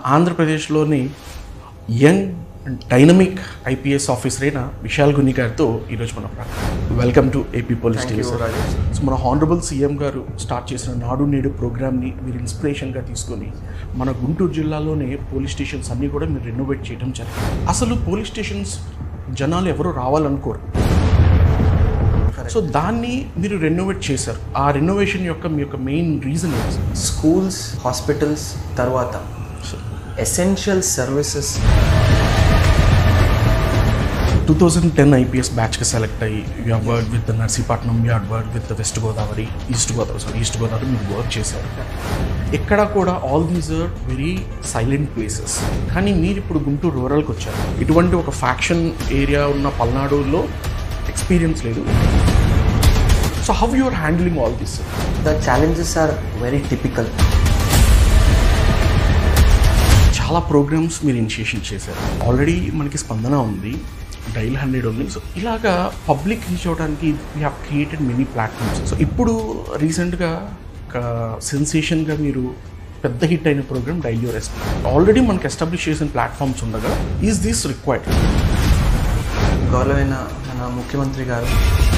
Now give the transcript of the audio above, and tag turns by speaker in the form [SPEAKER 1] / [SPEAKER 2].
[SPEAKER 1] ఆంధ్రప్రదేశ్లోని young and dynamic IPS officer అయిన విశాల్ గుని గారితో ఈరోజు మనం welcome to AP police TV sir so మన హానరబుల్ సీఎం గారు స్టార్ట్ చేసిన నాడు నేడు ప్రోగ్రామ్ని మీరు ఇన్స్పిరేషన్గా తీసుకొని మన గుంటూరు జిల్లాలోనే పోలీస్ స్టేషన్స్ అన్నీ కూడా మీరు రెనోవేట్ చేయడం జరిగింది అసలు పోలీస్ స్టేషన్స్ జనాలు ఎవరు రావాలనుకోరు సో దాన్ని మీరు రెనోవేట్ చేశారు ఆ రెనోవేషన్ యొక్క మీ యొక్క మెయిన్ రీజన్ ఏంటి
[SPEAKER 2] స్కూల్స్ హాస్పిటల్స్ తర్వాత essential services
[SPEAKER 1] two thousand ten IPS బ్యాచ్కి సెలెక్ట్ అయ్యి you have worked with Narsipatnam you have worked with West Godavari East Godavari sorry East Godavari మీరు వర్క్ చేశారు ఎక్కడ కూడా all these are very silent places కానీ మీరు ఇప్పుడు గుంటూరు రూరల్కి వచ్చారు ఇటువంటి ఒక ఫ్యాక్షన్ ఏరియా ఉన్న పల్నాడులో ఎక్స్పీరియన్స్ లేదు so how you are handling all this
[SPEAKER 2] the challenges are very typical
[SPEAKER 1] చాలా ప్రోగ్రామ్స్ మీరు ఇనిషియేషన్ చేశారు ఆల్రెడీ మనకి స్పందన ఉంది డైల్ హండ్రెడ్ ఉంది సో ఇలాగా పబ్లిక్ రీచ్ అవడానికి we have created many platforms so ఇప్పుడు రీసెంట్గా ఒక సెన్సేషన్గా మీరు పెద్ద హిట్ అయిన programme dial your SP already మనకి ఎస్టాబ్లిష్ చేసిన ప్లాట్ఫామ్స్ ఉండగా ఈజ్ దిస్ రిక్వైర్డ్
[SPEAKER 2] గౌరవైన మన ముఖ్యమంత్రి గారు